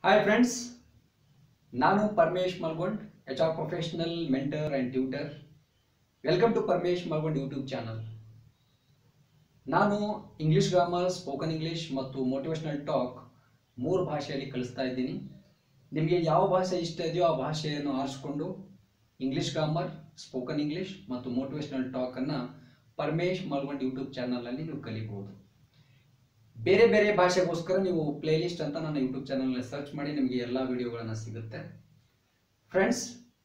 hi friends ನಾನು Paramesh Malgond H R professional mentor and tutor welcome to Paramesh Malgond YouTube channel ನಾನು English grammar spoken English ಮತ್ತು motivational talk ಮೂರು ಭಾಷೆಯಲ್ಲಿ ಕಲಿಸ್ತಾ ಇದ್ದೀನಿ ನಿಮಗೆ ಯಾವ ಭಾಷೆ ಇಷ್ಟ ಇದೆಯೋ ಆ ಭಾಷೆಯನ್ನು ಆರಿಸ್ಕೊಂಡು ಇಂಗ್ಲಿಷ್ ಗ್ರಾಮರ್ ಸ್ಪೋಕನ್ ಇಂಗ್ಲಿಷ್ ಮತ್ತು ಮೋಟಿವೇಶ್ನಲ್ ಟಾಕನ್ನು ಪರಮೇಶ್ ಮಲ್ಗೊಂಡ್ ಯೂಟ್ಯೂಬ್ ಚಾನಲಲ್ಲಿ ನೀವು ಕಲಿಬಹುದು ಬೇರೆ ಬೇರೆ ಭಾಷೆಗೋಸ್ಕರ ನೀವು ಪ್ಲೇಲಿಸ್ಟ್ ಅಂತ ನನ್ನ ಯೂಟ್ಯೂಬ್ ಚಾನಲ್ನ ಸರ್ಚ್ ಮಾಡಿ ನಿಮಗೆ ಎಲ್ಲ ವಿಡಿಯೋಗಳನ್ನು ಸಿಗುತ್ತೆ ಫ್ರೆಂಡ್ಸ್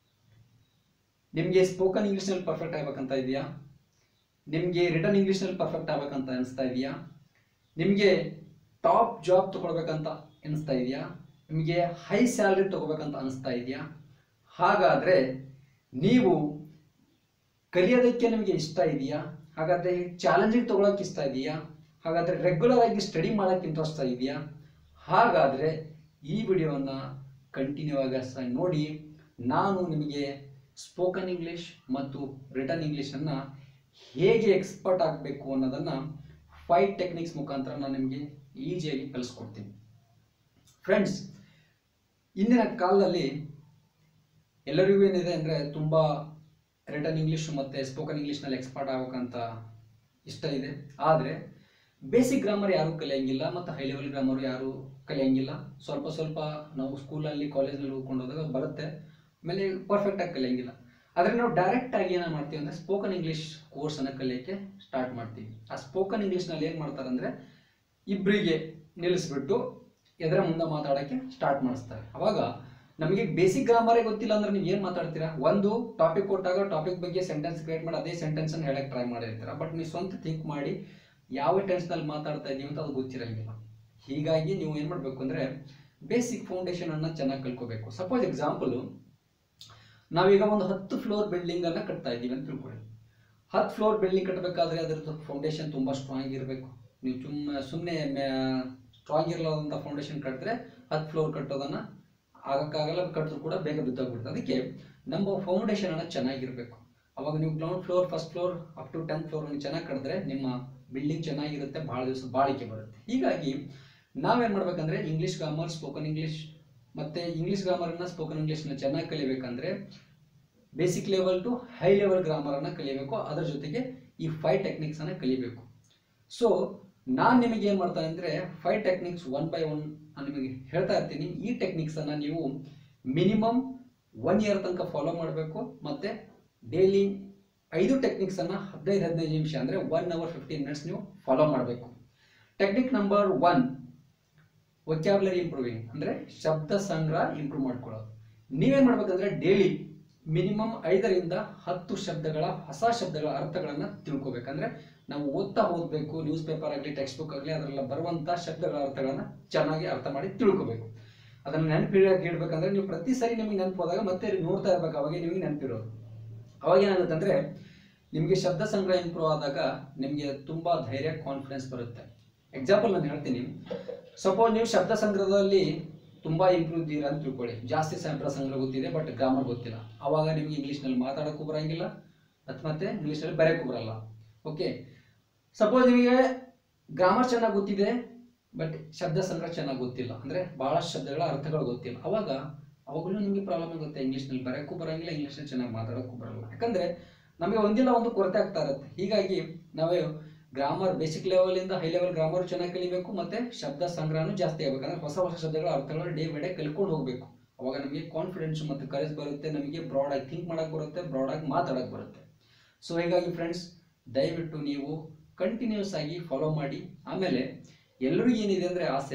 ನಿಮಗೆ ಸ್ಪೋಕನ್ ಇಂಗ್ಲೀಷ್ನಲ್ಲಿ ಪರ್ಫೆಕ್ಟ್ ಆಗ್ಬೇಕಂತ ಇದೆಯಾ ನಿಮಗೆ ರಿಟರ್ನ್ ಇಂಗ್ಲೀಷ್ನಲ್ಲಿ ಪರ್ಫೆಕ್ಟ್ ಆಗ್ಬೇಕಂತ ಅನಿಸ್ತಾ ಇದೆಯಾ ನಿಮಗೆ ಟಾಪ್ ಜಾಬ್ ತಗೊಳ್ಬೇಕಂತ ಅನಿಸ್ತಾ ಇದೆಯಾ ನಿಮಗೆ ಹೈ ಸ್ಯಾಲ್ರಿ ತಗೋಬೇಕಂತ ಅನಿಸ್ತಾ ಇದೆಯಾ ಹಾಗಾದರೆ ನೀವು ಕಲಿಯೋದಕ್ಕೆ ನಿಮಗೆ ಇಷ್ಟ ಇದೆಯಾ ಹಾಗಾದರೆ ಚಾಲೆಂಜಿಂಗ್ ತಗೊಳಕ್ಕೆ ಇಷ್ಟ ಇದೆಯಾ ಹಾಗಾದರೆ ರೆಗ್ಯುಲರ್ ಆಗಿ ಸ್ಟಡಿ ಮಾಡೋಕ್ಕೆ ಇಂಟ್ರೆಸ್ಟ್ ಇದೆಯಾ ಹಾಗಾದರೆ ಈ ವಿಡಿಯೋವನ್ನು ಕಂಟಿನ್ಯೂ ಆಗಿ ಸಹ ನೋಡಿ ನಾನು ನಿಮಗೆ ಸ್ಪೋಕನ್ ಇಂಗ್ಲೀಷ್ ಮತ್ತು ರಿಟರ್ನ್ ಇಂಗ್ಲೀಷನ್ನು ಹೇಗೆ ಎಕ್ಸ್ಪರ್ಟ್ ಆಗಬೇಕು ಅನ್ನೋದನ್ನು ಫೈವ್ ಟೆಕ್ನಿಕ್ಸ್ ಮುಖಾಂತರ ನಾನು ನಿಮಗೆ ಈಸಿಯಾಗಿ ಕಲಿಸ್ಕೊಡ್ತೀನಿ ಫ್ರೆಂಡ್ಸ್ ಇಂದಿನ ಕಾಲದಲ್ಲಿ ಎಲ್ಲರಿಗೂ ಏನಿದೆ ಅಂದರೆ ತುಂಬ ರಿಟರ್ನ್ ಇಂಗ್ಲೀಷ್ ಮತ್ತು ಸ್ಪೋಕನ್ ಇಂಗ್ಲೀಷ್ನಲ್ಲಿ ಎಕ್ಸ್ಪರ್ಟ್ ಆಗಬೇಕಂತ ಇಷ್ಟ ಇದೆ ಆದರೆ ಬೇಸಿಕ್ ಗ್ರಾಮರ್ ಯಾರೂ ಕಲಿಯಂಗಿಲ್ಲ ಮತ್ತು ಹೈ ಲೆವೆಲ್ ಗ್ರಾಮರ್ ಯಾರೂ ಕಲಿಯಂಗಿಲ್ಲ ಸ್ವಲ್ಪ ಸ್ವಲ್ಪ ನಾವು ಸ್ಕೂಲಲ್ಲಿ ಕಾಲೇಜಲ್ಲಿ ಓದ್ಕೊಂಡು ಹೋದಾಗ ಬರುತ್ತೆ ಆಮೇಲೆ ಪರ್ಫೆಕ್ಟಾಗಿ ಕಲಿಯಂಗಿಲ್ಲ ಆದರೆ ನಾವು ಡೈರೆಕ್ಟಾಗಿ ಏನು ಮಾಡ್ತೀವಿ ಅಂದರೆ ಸ್ಪೋಕನ್ ಇಂಗ್ಲೀಷ್ ಕೋರ್ಸನ್ನು ಕಲಿಯೋಕ್ಕೆ ಸ್ಟಾರ್ಟ್ ಮಾಡ್ತೀವಿ ಆ ಸ್ಪೋಕನ್ ಇಂಗ್ಲೀಷ್ನಲ್ಲಿ ಏನು ಮಾಡ್ತಾರೆ ಅಂದರೆ ಇಬ್ಬರಿಗೆ ನಿಲ್ಲಿಸ್ಬಿಟ್ಟು ಎದರ ಮುಂದೆ ಮಾತಾಡೋಕ್ಕೆ ಸ್ಟಾರ್ಟ್ ಮಾಡಿಸ್ತಾರೆ ಅವಾಗ ನಮಗೆ ಬೇಸಿಕ್ ಗ್ರಾಮರೇ ಗೊತ್ತಿಲ್ಲ ಅಂದ್ರೆ ನೀವು ಏನು ಮಾತಾಡ್ತೀರಾ ಒಂದು ಟಾಪಿಕ್ ಕೊಟ್ಟಾಗ ಟಾಪಿಕ್ ಬಗ್ಗೆ ಸೆಂಟೆನ್ಸ್ ಕ್ರಿಯೇಟ್ ಮಾಡಿ ಅದೇ ಸೆಂಟೆನ್ಸನ್ನು ಹೇಳಕ್ಕೆ ಟ್ರೈ ಮಾಡಿರ್ತೀರ ಬಟ್ ನೀವು ಸ್ವಂತ ಥಿಂಕ್ ಮಾಡಿ ಯಾವ ಟೆನ್ಸ್ನಲ್ಲಿ ಮಾತಾಡ್ತಾ ಇದ್ದೀವಿ ಅಂತ ಅದು ಗೊತ್ತಿರಂಗಿಲ್ಲ ಹೀಗಾಗಿ ನೀವು ಏನು ಮಾಡಬೇಕು ಅಂದರೆ ಬೇಸಿಕ್ ಫೌಂಡೇಶನನ್ನು ಚೆನ್ನಾಗಿ ಕಲ್ಕೋಬೇಕು ಸಪೋಸ್ ಎಕ್ಸಾಂಪಲು ನಾವೀಗ ಒಂದು ಹತ್ತು ಫ್ಲೋರ್ ಬಿಲ್ಡಿಂಗನ್ನು ಕಟ್ತಾ ಇದ್ದೀವಿ ಅಂತ ತಿಳ್ಕೊಳ್ಳಿ ಹತ್ತು ಫ್ಲೋರ್ ಬಿಲ್ಡಿಂಗ್ ಕಟ್ಟಬೇಕಾದ್ರೆ ಅದರದ್ದು ಫೌಂಡೇಶನ್ ತುಂಬ ಸ್ಟ್ರಾಂಗ್ ಇರಬೇಕು ನೀವು ಸುಮ್ಮ ಸುಮ್ಮನೆ ಸ್ಟ್ರಾಂಗ್ ಇರಲಾರ್ದಂಥ ಫೌಂಡೇಶನ್ ಕಟ್ಟಿದ್ರೆ ಹತ್ತು ಫ್ಲೋರ್ ಕಟ್ಟೋದನ್ನು ಆಗಕ್ಕಾಗಲ್ಲ ಕಟ್ಟಿದ್ರು ಕೂಡ ಬೇಗ ಬಿದ್ದೋಗ್ಬಿಡುತ್ತೆ ಅದಕ್ಕೆ ನಮ್ಮ ಫೌಂಡೇಶನ್ ಚೆನ್ನಾಗಿರಬೇಕು ಅವಾಗ ನೀವು ground floor first floor up to tenth floor ನೀವು ಚೆನ್ನಾಗಿ ಕಟ್ಟಿದ್ರೆ ನಿಮ್ಮ ಬಿಲ್ಡಿಂಗ್ ಚೆನ್ನಾಗಿರುತ್ತೆ ಭಾಳ ದಿವಸ ಬಾಳಿಕೆ ಬರುತ್ತೆ ಹೀಗಾಗಿ ನಾವೇನು ಮಾಡ್ಬೇಕಂದ್ರೆ ಇಂಗ್ಲೀಷ್ ಗ್ರಾಮರ್ ಸ್ಪೋಕನ್ ಇಂಗ್ಲೀಷ್ ಮತ್ತು ಇಂಗ್ಲೀಷ್ ಗ್ರಾಮರನ್ನು ಸ್ಪೋಕನ್ ಇಂಗ್ಲೀಷ್ನ ಚೆನ್ನಾಗಿ ಕಲಿಬೇಕಂದ್ರೆ basic level to high level ಗ್ರಾಮರನ್ನು ಕಲಿಬೇಕು ಅದರ ಜೊತೆಗೆ ಈ ಫೈವ್ ಟೆಕ್ನಿಕ್ಸನ್ನು ಕಲಿಬೇಕು ಸೊ ನಾನು ನಿಮಗೆ ಏನು ಮಾಡ್ತಾನೆ ಅಂದರೆ five techniques one by one ನಾನು ನಿಮಗೆ ಹೇಳ್ತಾ ಇರ್ತೀನಿ ಈ ಟೆಕ್ನಿಕ್ಸನ್ನು ನೀವು ಮಿನಿಮಮ್ ಒನ್ ಇಯರ್ ತನಕ ಫಾಲೋ ಮಾಡಬೇಕು ಮತ್ತು ಡೈಲಿ ಐದು ಟೆಕ್ನಿಕ್ಸನ್ನು ಹದಿನೈದು ಹದಿನೈದು ನಿಮಿಷ ಅಂದರೆ ಒನ್ ಅವರ್ ಫಿಫ್ಟೀನ್ ಮಿನಿಟ್ಸ್ ನೀವು ಫಾಲೋ ಮಾಡಬೇಕು technique number one vocabulary improving ಅಂದರೆ ಶಬ್ದ ಸಂಗ್ರಹ ಇಂಪ್ರೂವ್ ಮಾಡ್ಕೊಳ್ಳೋದು ನೀವೇನು ಮಾಡ್ಬೇಕಂದ್ರೆ ಡೈಲಿ ಮಿನಿಮಮ್ ಐದರಿಂದ ಹತ್ತು ಶಬ್ದಗಳ ಹೊಸ ಶಬ್ದಗಳ ಅರ್ಥಗಳನ್ನು ತಿಳ್ಕೊಬೇಕಂದ್ರೆ ನಾವು ಓದ್ತಾ ಓದಬೇಕು ನ್ಯೂಸ್ ಪೇಪರ್ ಆಗಲಿ ಟೆಕ್ಸ್ಟ್ ಬುಕ್ ಆಗಲಿ ಅದರೆಲ್ಲ ಬರುವಂಥ ಶಬ್ದಗಳ ಅರ್ಥಗಳನ್ನು ಚೆನ್ನಾಗಿ ಅರ್ಥ ಮಾಡಿ ತಿಳ್ಕೊಬೇಕು ಅದನ್ನು ನೆನಪಿಡಕ್ಕೆ ಇಡಬೇಕಂದ್ರೆ ನೀವು ಪ್ರತಿ ಸರಿ ನಿಮಗೆ ನೆನಪು ಹೋದಾಗ ಮತ್ತೆ ನೋಡ್ತಾ ಇರ್ಬೇಕು ಅವಾಗ ನಿಮಗೆ ನೆನಪಿರೋದು ಅವಾಗ ಏನಾಗುತ್ತೆ ಅಂದರೆ ನಿಮಗೆ ಶಬ್ದ ಸಂಗ್ರಹ ಇಂಪ್ರೂವ್ ಆದಾಗ ನಿಮಗೆ ತುಂಬ ಧೈರ್ಯ ಕಾನ್ಫಿಡೆನ್ಸ್ ಬರುತ್ತೆ ಎಕ್ಸಾಂಪಲ್ ನಾನು ಹೇಳ್ತೀನಿ ಸಪೋಸ್ ನೀವು ಶಬ್ದ ಸಂಗ್ರಹದಲ್ಲಿ ತುಂಬ ಇಂಪ್ರೂವ್ ಇದ್ದೀರಾ ಅಂತ ತಿಳ್ಕೊಳ್ಳಿ ಜಾಸ್ತಿ ಶಬ್ದ ಸಂಗ್ರಹ ಗೊತ್ತಿದೆ ಬಟ್ ಗ್ರಾಮರ್ ಗೊತ್ತಿಲ್ಲ ಅವಾಗ ನಿಮಗೆ ಇಂಗ್ಲೀಷ್ನಲ್ಲಿ ಮಾತಾಡೋಕ್ಕೂ ಬರೋಂಗಿಲ್ಲ ಮತ್ತು ಮತ್ತೆ ಇಂಗ್ಲೀಷ್ನಲ್ಲಿ ಬರೆಯೋಕ್ಕೂ ಬರಲ್ಲ ಓಕೆ ಸಪೋಸ್ ನಿಮಗೆ ಗ್ರಾಮರ್ ಚೆನ್ನಾಗಿ ಗೊತ್ತಿದೆ ಬಟ್ ಶಬ್ದ ಸಂಗ್ರಹ ಚೆನ್ನಾಗಿ ಗೊತ್ತಿಲ್ಲ ಅಂದರೆ ಭಾಳಷ್ಟು ಶಬ್ದಗಳ ಅರ್ಥಗಳು ಗೊತ್ತಿಲ್ಲ ಅವಾಗ ಅವಾಗಲೂ ನಿಮಗೆ ಪ್ರಾಬ್ಲಮ್ ಆಗುತ್ತೆ ಇಂಗ್ಲೀಷ್ನಲ್ಲಿ ಬರೋಕ್ಕೂ ಬರೋಂಗಿಲ್ಲ ಇಂಗ್ಲೀಷ್ನಲ್ಲಿ ಚೆನ್ನಾಗಿ ಮಾತಾಡೋಕ್ಕೂ ಬರಲ್ಲ ಯಾಕಂದರೆ ನಮಗೆ ಒಂದಿಲ್ಲ ಒಂದು ಕೊರತೆ ಆಗ್ತಾ ಇರುತ್ತೆ ಹೀಗಾಗಿ ನಾವೇ ಗ್ರಾಮರ್ ಬೇಸಿಕ್ ಲೆವೆಲಿಂದ ಹೈ ಲೆವೆಲ್ ಗ್ರಾಮರ್ ಚೆನ್ನಾಗಿ ಕಲಿಬೇಕು ಮತ್ತು ಶಬ್ದ ಸಂಗ್ರಹನೂ ಜಾಸ್ತಿ ಆಗಬೇಕು ಅಂದರೆ ಹೊಸ ಹೊಸ ಶಬ್ದಗಳ ಅರ್ಥಗಳನ್ನ ಡೇ ಬೈ ಡೇ ಕಲ್ಕೊಂಡು ಹೋಗಬೇಕು ಅವಾಗ ನಮಗೆ ಕಾನ್ಫಿಡೆನ್ಸ್ ಮತ್ತು ಕರೇಜ್ ಬರುತ್ತೆ ನಮಗೆ ಬ್ರಾಡಾಗಿ ಥಿಂಕ್ ಮಾಡೋಕ್ಕೆ ಬರುತ್ತೆ ಬ್ರಾಡಾಗಿ ಮಾತಾಡೋಕ್ಕೆ ಬರುತ್ತೆ ಸೊ ಹೀಗಾಗಿ ಫ್ರೆಂಡ್ಸ್ ದಯವಿಟ್ಟು ನೀವು ಕಂಟಿನ್ಯೂಸ್ ಆಗಿ ಫಾಲೋ ಮಾಡಿ ಆಮೇಲೆ ಎಲ್ಲರಿಗೂ ಏನಿದೆ ಅಂದರೆ ಆಸೆ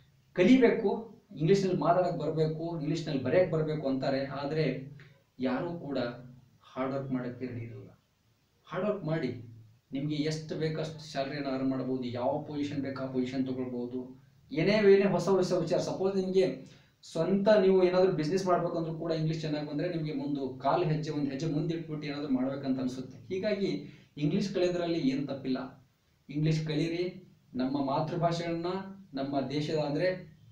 ಕಲಿಬೇಕು ಇಂಗ್ಲೀಷ್ನಲ್ಲಿ ಮಾತಾಡೋಕ್ಕೆ ಬರಬೇಕು ಇಂಗ್ಲೀಷ್ನಲ್ಲಿ ಬರೆಯೋಕ್ಕೆ ಬರಬೇಕು ಅಂತಾರೆ ಆದರೆ ಯಾರೂ ಕೂಡ ಹಾರ್ಡ್ ವರ್ಕ್ ಮಾಡೋಕ್ಕೆ ರೆಡಿ ಇರಲ್ಲ ಹಾರ್ಡ್ ವರ್ಕ್ ಮಾಡಿ ನಿಮಗೆ ಎಷ್ಟು ಬೇಕಷ್ಟು ಸ್ಯಾಲ್ರಿಯನ್ನು ಅರ್ನ್ ಮಾಡ್ಬೋದು ಯಾವ ಪೊಸಿಷನ್ ಬೇಕು ಆ ಪೊಸಿಷನ್ ತೊಗೊಳ್ಬೋದು ಏನೇ ಏನೇ ಹೊಸ ಹೊಸ ವಿಚಾರ ಸಪೋಸ್ ನಿಮಗೆ ಸ್ವಂತ ನೀವು ಏನಾದರೂ ಬಿಸ್ನೆಸ್ ಮಾಡ್ಬೇಕಂದ್ರೂ ಕೂಡ ಇಂಗ್ಲೀಷ್ ಚೆನ್ನಾಗಿ ಬಂದರೆ ನಿಮಗೆ ಒಂದು ಕಾಲು ಹೆಜ್ಜೆ ಒಂದು ಹೆಜ್ಜೆ ಮುಂದೆ ಇಟ್ಬಿಟ್ಟು ಏನಾದರೂ ಮಾಡ್ಬೇಕಂತ ಅನಿಸುತ್ತೆ ಹೀಗಾಗಿ ಇಂಗ್ಲೀಷ್ ಕಲಿಯೋದ್ರಲ್ಲಿ ಏನು ತಪ್ಪಿಲ್ಲ ಇಂಗ್ಲೀಷ್ ಕಲೀರಿ ನಮ್ಮ ಮಾತೃಭಾಷೆಗಳನ್ನ ನಮ್ಮ ದೇಶದ ಅಂದರೆ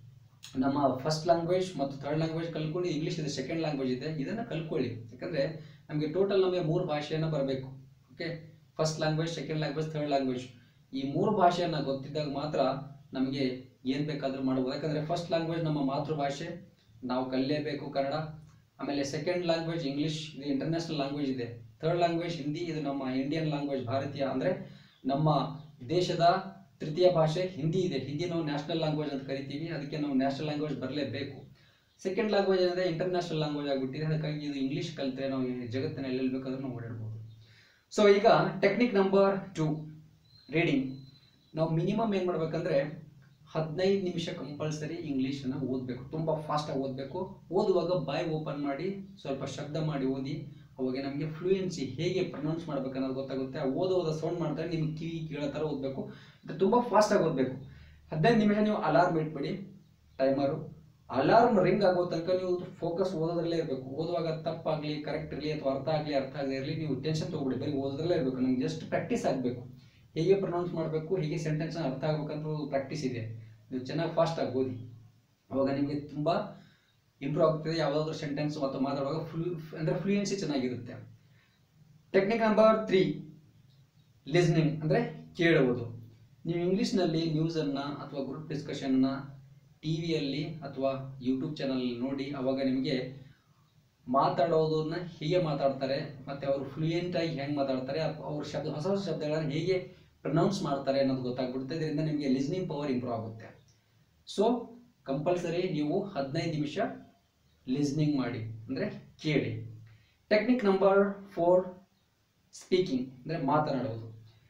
ನಮ್ಮ ಫಸ್ಟ್ ಲ್ಯಾಂಗ್ವೇಜ್ ಮತ್ತು ಥರ್ಡ್ ಲ್ಯಾಂಗ್ವೇಜ್ ಕಲ್ತ್ಕೊಂಡು ಇಂಗ್ಲೀಷ್ ಇದೆ ಸೆಕೆಂಡ್ ಲ್ಯಾಂಗ್ವೇಜ್ ಇದೆ ಇದನ್ನು ಕಲ್ತ್ಕೊಳ್ಳಿ ಯಾಕಂದರೆ ನಮಗೆ ಟೋಟಲ್ ನಮಗೆ ಮೂರು ಭಾಷೆಯನ್ನು ಬರಬೇಕು okay first language second language third language ಈ ಮೂರು ಭಾಷೆಯನ್ನು ಗೊತ್ತಿದ್ದಾಗ ಮಾತ್ರ ನಮಗೆ ಏನು ಬೇಕಾದರೂ ಮಾಡ್ಬೋದು ಯಾಕಂದರೆ ಫಸ್ಟ್ ಲ್ಯಾಂಗ್ವೇಜ್ ನಮ್ಮ ಮಾತೃಭಾಷೆ ನಾವು ಕಲಿಯಲೇಬೇಕು ಕನ್ನಡ ಆಮೇಲೆ ಸೆಕೆಂಡ್ ಲ್ಯಾಂಗ್ವೇಜ್ ಇಂಗ್ಲೀಷ್ ಇದು ಇಂಟರ್ನ್ಯಾಷನಲ್ ಲ್ಯಾಂಗ್ವೇಜ್ ಇದೆ ಥರ್ಡ್ ಲ್ಯಾಂಗ್ವೇಜ್ ಹಿಂದಿ ಇದು ನಮ್ಮ ಇಂಡಿಯನ್ ಲ್ಯಾಂಗ್ವೇಜ್ ಭಾರತೀಯ ಅಂದರೆ ನಮ್ಮ ದೇಶದ ತೃತೀಯ ಭಾಷೆ ಹಿಂದಿ ಇದೆ ಹಿಂದಿ ನಾವು ನ್ಯಾಷನಲ್ ಲ್ಯಾಂಗ್ವೇಜ್ ಅಂತ ಕರಿತೀವಿ ಅದಕ್ಕೆ ನಾವು ನ್ಯಾಷನಲ್ ಲ್ಯಾಂಗ್ವೇಜ್ ಬರಲೇಬೇಕು ಸೆಕೆಂಡ್ ಲ್ಯಾಂಗ್ವೇಜ್ ಏನಿದೆ ಇಂಟರ್ನ್ಯಾಷನಲ್ ಲ್ಯಾಂಗ್ವೇಜ್ ಆಗಿಬಿಟ್ಟಿದೆ ಅದಕ್ಕಾಗಿ ಇದು ಇಂಗ್ಲೀಷ್ ಕಲಿತ್ರೆ ನಾವು ಈ ಜಗತ್ತಿನಲ್ಲಿ ಎಲ್ಲಿ ಬೇಕಾದ್ರೂ ನಾವು ಓಡಾಡ್ಬೋದು ಸೊ ಈಗ ಟೆಕ್ನಿಕ್ ನಂಬರ್ ಟು ರೀಡಿಂಗ್ ನಾವು ಮಿನಿಮಮ್ ಏನು ಮಾಡ್ಬೇಕಂದ್ರೆ ಹದಿನೈದು ನಿಮಿಷ ಕಂಪಲ್ಸರಿ ಇಂಗ್ಲೀಷನ್ನು ಓದಬೇಕು ತುಂಬ ಫಾಸ್ಟಾಗಿ ಓದಬೇಕು ಓದುವಾಗ ಬಾಯಿ ಓಪನ್ ಮಾಡಿ ಸ್ವಲ್ಪ ಶಬ್ದ ಮಾಡಿ ಓದಿ ಅವಾಗ ನಮಗೆ ಫ್ಲೂಯೆನ್ಸಿ ಹೇಗೆ ಪ್ರೊನೌನ್ಸ್ ಮಾಡ್ಬೇಕು ಅನ್ನೋದು ಗೊತ್ತಾಗುತ್ತೆ ಆ ಓದೋದ ಸೌಂಡ್ ಮಾಡಿದ್ರೆ ನಿಮ್ಗೆ ಕಿವಿ ಕೇಳೋ ಥರ ಓದಬೇಕು ಇದು ತುಂಬ ಫಾಸ್ಟಾಗಿ ಓದಬೇಕು ಹದಿನೈದು ನಿಮಿಷ ನೀವು ಅಲಾರ್ಮ್ ಇಟ್ಬಿಡಿ ಟೈಮರು ಅಲಾರ್ಮ್ ರಿಂಗ್ ಆಗೋ ತನಕ ನೀವು ಫೋಕಸ್ ಓದೋದ್ರಲ್ಲೇ ಇರಬೇಕು ಓದುವಾಗ ತಪ್ಪಾಗಲಿ ಕರೆಕ್ಟ್ ಇರಲಿ ಅಥವಾ ಅರ್ಥ ಆಗಲಿ ಅರ್ಥ ಆಗದೇ ಇರಲಿ ನೀವು ಟೆನ್ಷನ್ ತೊಗೊಬಿಡಿ ಬರೀ ಓದೋದ್ರಲ್ಲೇ ಇರಬೇಕು ನಮ್ಗೆ ಜಸ್ಟ್ ಪ್ರಾಕ್ಟೀಸ್ ಆಗಬೇಕು ಹೇಗೆ ಪ್ರೊನೌನ್ಸ್ ಮಾಡಬೇಕು ಹೇಗೆ ಸೆಂಟೆನ್ಸ್ನ ಅರ್ಥ ಆಗ್ಬೇಕಂತ ಪ್ರಾಕ್ಟೀಸ್ ಇದೆ ನೀವು ಚೆನ್ನಾಗಿ ಫಾಸ್ಟಾಗಿ ಓದಿ ಅವಾಗ ನಿಮಗೆ ತುಂಬ ಇಂಪ್ರೂವ್ ಆಗ್ತದೆ ಯಾವುದಾದ್ರೂ ಸೆಂಟೆನ್ಸ್ ಮತ್ತು ಮಾತಾಡುವಾಗ ಫ್ಲೂ ಅಂದರೆ ಫ್ಲೂಯೆನ್ಸಿ ಚೆನ್ನಾಗಿರುತ್ತೆ ಟೆಕ್ನಿಕ್ ನಂಬರ್ ತ್ರೀ ಲಿಸ್ನಿಂಗ್ ಅಂದರೆ ಕೇಳುವುದು ನೀವು ಇಂಗ್ಲೀಷ್ನಲ್ಲಿ ನ್ಯೂಸನ್ನು ಅಥವಾ ಗ್ರೂಪ್ ಡಿಸ್ಕಷನ್ನ ಟಿ ವಿಯಲ್ಲಿ ಅಥವಾ ಯೂಟ್ಯೂಬ್ ಚಾನಲ್ ನೋಡಿ ಅವಾಗ ನಿಮಗೆ ಮಾತಾಡೋದನ್ನ ಹೇಗೆ ಮಾತಾಡ್ತಾರೆ ಮತ್ತು ಅವರು ಫ್ಲೂಯೆಂಟಾಗಿ ಹೆಂಗೆ ಮಾತಾಡ್ತಾರೆ ಅಪ್- ಅವ್ರ ಶಬ್ದ ಹೊಸ ಹೊಸ ಶಬ್ದಗಳನ್ನು ಹೇಗೆ ಪ್ರೊನೌನ್ಸ್ ಮಾಡ್ತಾರೆ ಅನ್ನೋದು ಗೊತ್ತಾಗ್ಬಿಡುತ್ತೆ ಇದರಿಂದ ನಿಮಗೆ ಲಿಸ್ನಿಂಗ್ ಪವರ್ ಇಂಪ್ರೂವ್ ಆಗುತ್ತೆ ಸೊ ಕಂಪಲ್ಸರಿ ನೀವು ಹದಿನೈದು ನಿಮಿಷ ಲಿಸ್ನಿಂಗ್ ಮಾಡಿ ಅಂದರೆ ಕೇಳಿ ಟೆಕ್ನಿಕ್ ನಂಬರ್ ಫೋರ್ ಸ್ಪೀಕಿಂಗ್ ಅಂದರೆ ಮಾತನಾಡುವುದು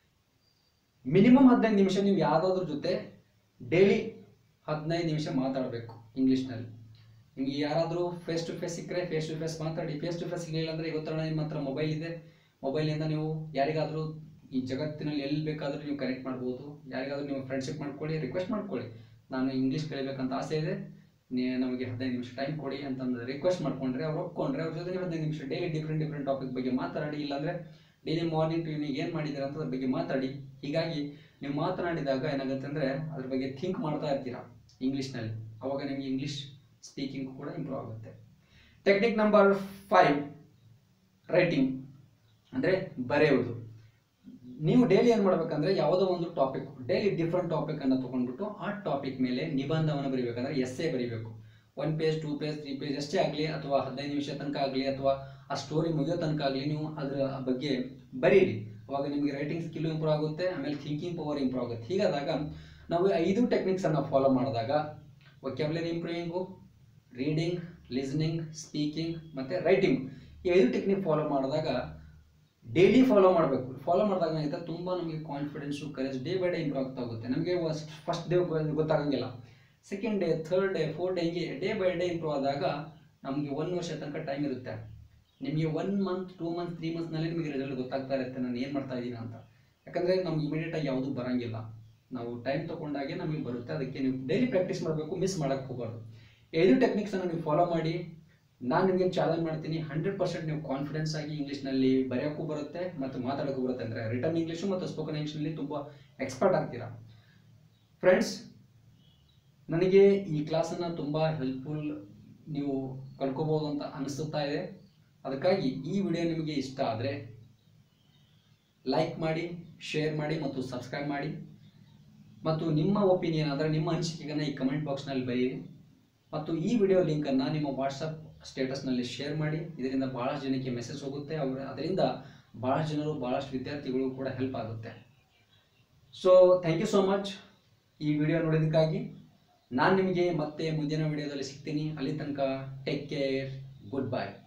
ಮಿನಿಮಮ್ ಹದಿನೈದು ನಿಮಿಷ ನೀವು ಯಾವುದಾದ್ರ ಜೊತೆ ಡೈಲಿ ಹದಿನೈದು ನಿಮಿಷ ಮಾತಾಡಬೇಕು ಇಂಗ್ಲೀಷ್ನಲ್ಲಿ ನಿಮಗೆ ಯಾರಾದರೂ ಫೇಸ್ ಟು ಫೇಸ್ ಸಿಕ್ಕರೆ ಫೇಸ್ ಟು ಫೇಸ್ ಮಾತಾಡಿ ಫೇಸ್ ಟು ಫೇಸ್ ಸಿಗಲಿಲ್ಲ ಅಂದರೆ ಈಗ ಉತ್ತರಣ ನಿಮ್ಮ ಹತ್ರ ಮೊಬೈಲ್ ಇದೆ ಮೊಬೈಲಿಂದ ನೀವು ಯಾರಿಗಾದರೂ ಈ ಜಗತ್ತಿನಲ್ಲಿ ಎಲ್ಲಿ ಬೇಕಾದರೂ ನೀವು ಕನೆಕ್ಟ್ ಮಾಡ್ಬೋದು ಯಾರಿಗಾದರೂ ನೀವು ಫ್ರೆಂಡ್ಶಿಪ್ ಮಾಡ್ಕೊಳ್ಳಿ ರಿಕ್ವೆಸ್ಟ್ ಮಾಡ್ಕೊಳ್ಳಿ ನಾನು ಇಂಗ್ಲೀಷ್ ಕಲಿಬೇಕಂತ ಆಸೆ ಇದೆ ನೀ ನಮಗೆ ಹದಿನೈದು ನಿಮಿಷ ಟೈಮ್ ಕೊಡಿ ಅಂತಂದು ರಿಕ್ವೆಸ್ಟ್ ಮಾಡ್ಕೊಂಡ್ರೆ ಅವ್ರು ಒಪ್ಕೊಂಡ್ರೆ ಅವ್ರ ಜೊತೆ ನೀವು ಹದಿನೈದು ನಿಮಿಷ ಡೈಲಿ ಡಿಫ್ರೆಂಟ್ ಡಿಫ್ರೆಂಟ್ ಟಾಪಿಕ್ ಬಗ್ಗೆ ಮಾತಾಡಿ ಇಲ್ಲಾಂದರೆ ಡೈಲಿ ಮಾರ್ನಿಂಗ್ ಟು ಈವ್ನಿಂಗ್ ಏನು ಮಾಡಿದ್ದೀರಾ ಅಂತ ಅದ್ರ ಬಗ್ಗೆ ಮಾತಾಡಿ ಹೀಗಾಗಿ ನೀವು ಮಾತನಾಡಿದಾಗ ಏನಾಗುತ್ತೆ ಅಂದರೆ ಅದ್ರ ಬಗ್ಗೆ ಥಿಂಕ್ ಮಾಡ್ತಾ ಇರ್ತೀರಾ ಇಂಗ್ಲೀಷ್ನಲ್ಲಿ ಅವಾಗ ನಿಮಗೆ ಇಂಗ್ಲೀಷ್ ಸ್ಪೀಕಿಂಗ್ ಕೂಡ ಇಂಪ್ರೂವ್ ಆಗುತ್ತೆ ಟೆಕ್ನಿಕ್ ನಂಬರ್ ಫೈವ್ ರೈಟಿಂಗ್ ಅಂದರೆ ಬರೆಯುವುದು ನೀವು ಡೈಲಿ ಏನು ಮಾಡ್ಬೇಕಂದ್ರೆ ಯಾವುದೋ ಒಂದು ಟಾಪಿಕ್ ಡೈಲಿ ಡಿಫ್ರೆಂಟ್ ಟಾಪಿಕ್ ಅನ್ನು ತಗೊಂಡ್ಬಿಟ್ಟು ಆ ಟಾಪಿಕ್ ಮೇಲೆ ನಿಬಂಧವನ್ನು ಬರೀಬೇಕಂದ್ರೆ ಎಸ್ಸೇ ಬರೀಬೇಕು one page two page three page ಎಷ್ಟೇ ಆಗಲಿ ಅಥವಾ ಹದಿನೈದು ನಿಮಿಷ ತನಕ ಆಗಲಿ ಅಥವಾ ಆ ಸ್ಟೋರಿ ಮುಗಿಯೋ ತನಕ ಆಗಲಿ ನೀವು ಅದರ ಬಗ್ಗೆ ಬರೀರಿ ಅವಾಗ ನಿಮಗೆ ರೈಟಿಂಗ್ ಸ್ಕಿಲ್ ಇಂಪ್ರೂವ್ ಆಗುತ್ತೆ ಆಮೇಲೆ ಥಿಂಕಿಂಗ್ ಪವರ್ ಇಂಪ್ರೂವ್ ಆಗುತ್ತೆ ಹೀಗಾದಾಗ ನಾವು ಐದು ಟೆಕ್ನಿಕ್ಸನ್ನು ಫಾಲೋ ಮಾಡಿದಾಗ vocabulary improving reading listening speaking ಮತ್ತು ರೈಟಿಂಗ್ ಈ ಐದು ಟೆಕ್ನಿಕ್ ಫಾಲೋ ಮಾಡಿದಾಗ ಡೈಲಿ ಫಾಲೋ ಮಾಡಬೇಕು ಫಾಲೋ ಮಾಡಿದಾಗ ಏನಾಗುತ್ತೆ ತುಂಬ ನಮಗೆ confidence courage day by day improve ಆಗ್ತಾ ಹೋಗುತ್ತೆ ನಮಗೆ ಫಸ್ಟ್ ಡೇ ಗೊತ್ತಾಗಂಗಿಲ್ಲ second day third day fourth day ಹಿಂಗೆ ಡೇ ಬೈ ಡೇ ಇಂಪ್ರೂವ್ ಆದಾಗ ನಮಗೆ ಒಂದು ವರ್ಷ ತನಕ ಟೈಮ್ ಇರುತ್ತೆ ನಿಮಗೆ one month two month three ಮಂತ್ಸ್ನಲ್ಲಿ ನಿಮಗೆ ರಿಸಲ್ಟ್ ಗೊತ್ತಾಗ್ತಾ ಇರುತ್ತೆ ನಾನು ಏನು ಮಾಡ್ತಾ ಇದ್ದೀನಿ ಅಂತ ಯಾಕಂದರೆ ನಮ್ಗೆ ಇಮಿಡಿಯೇಟಾಗಿ ಯಾವುದೂ ಬರೋಂಗಿಲ್ಲ ನಾವು ಟೈಮ್ ತೊಗೊಂಡಾಗೆ ನಮಗೆ ಬರುತ್ತೆ ಅದಕ್ಕೆ ನೀವು ಡೈಲಿ ಪ್ರಾಕ್ಟೀಸ್ ಮಾಡಬೇಕು ಮಿಸ್ ಮಾಡೋಕ್ಕೆ ಹೋಗಬಾರ್ದು ಐದು ಟೆಕ್ನಿಕ್ಸನ್ನು ನೀವು ಫಾಲೋ ಮಾಡಿ ನಾನು ನಿಮಗೆ ಚಾಲೆಂಜ್ ಮಾಡ್ತೀನಿ ಹಂಡ್ರೆಡ್ ಪರ್ಸೆಂಟ್ ನೀವು ಕಾನ್ಫಿಡೆನ್ಸ್ ಆಗಿ ಇಂಗ್ಲೀಷ್ನಲ್ಲಿ ಬರೆಯೋಕ್ಕೂ ಬರುತ್ತೆ ಮತ್ತು ಮಾತಾಡೋಕ್ಕೂ ಬರುತ್ತೆ ಅಂದರೆ ರಿಟರ್ನ್ ಇಂಗ್ಲೀಷು ಮತ್ತು ಸ್ಪೋಕನ್ ಇಂಗ್ಲೀಷ್ನಲ್ಲಿ ತುಂಬ ಎಕ್ಸ್ಪರ್ಟ್ ಆಗ್ತೀರಾ ಫ್ರೆಂಡ್ಸ್ ನನಗೆ ಈ ಕ್ಲಾಸನ್ನು ತುಂಬ ಹೆಲ್ಪ್ಫುಲ್ ನೀವು ಕಲ್ಕೋಬೋದು ಅಂತ ಅನಿಸುತ್ತಾ ಇದೆ ಅದಕ್ಕಾಗಿ ಈ ವಿಡಿಯೋ ನಿಮಗೆ ಇಷ್ಟ ಆದರೆ ಲೈಕ್ ಮಾಡಿ ಶೇರ್ ಮಾಡಿ ಮತ್ತು ಸಬ್ಸ್ಕ್ರೈಬ್ ಮಾಡಿ ಮತ್ತು ನಿಮ್ಮ ಒಪಿನಿಯನ್ ಅಂದರೆ ನಿಮ್ಮ ಅನಿಸಿಕೆಯನ್ನು ಈ ಕಮೆಂಟ್ ಬಾಕ್ಸ್ನಲ್ಲಿ ಬರೆಯಿರಿ ಮತ್ತು ಈ ವಿಡಿಯೋ ಲಿಂಕನ್ನು ನಿಮ್ಮ ವಾಟ್ಸಪ್ ಸ್ಟೇಟಸ್ನಲ್ಲಿ ಶೇರ್ ಮಾಡಿ ಇದರಿಂದ ಭಾಳಷ್ಟು ಜನಕ್ಕೆ ಮೆಸೇಜ್ ಹೋಗುತ್ತೆ ಅವ್ರ ಅದರಿಂದ ಭಾಳಷ್ಟು ಜನರು ಭಾಳಷ್ಟು ವಿದ್ಯಾರ್ಥಿಗಳು ಕೂಡ ಹೆಲ್ಪ್ ಆಗುತ್ತೆ so thank you so much ಈ ವಿಡಿಯೋ ನೋಡಿದ್ದಕ್ಕಾಗಿ ನಾನು ನಿಮಗೆ ಮತ್ತೆ ಮುಂದಿನ ವಿಡಿಯೋದಲ್ಲಿ ಸಿಗ್ತೀನಿ ಅಲ್ಲಿ ತನಕ ಟೇಕ್ ಕೇರ್ ಗುಡ್ ಬೈ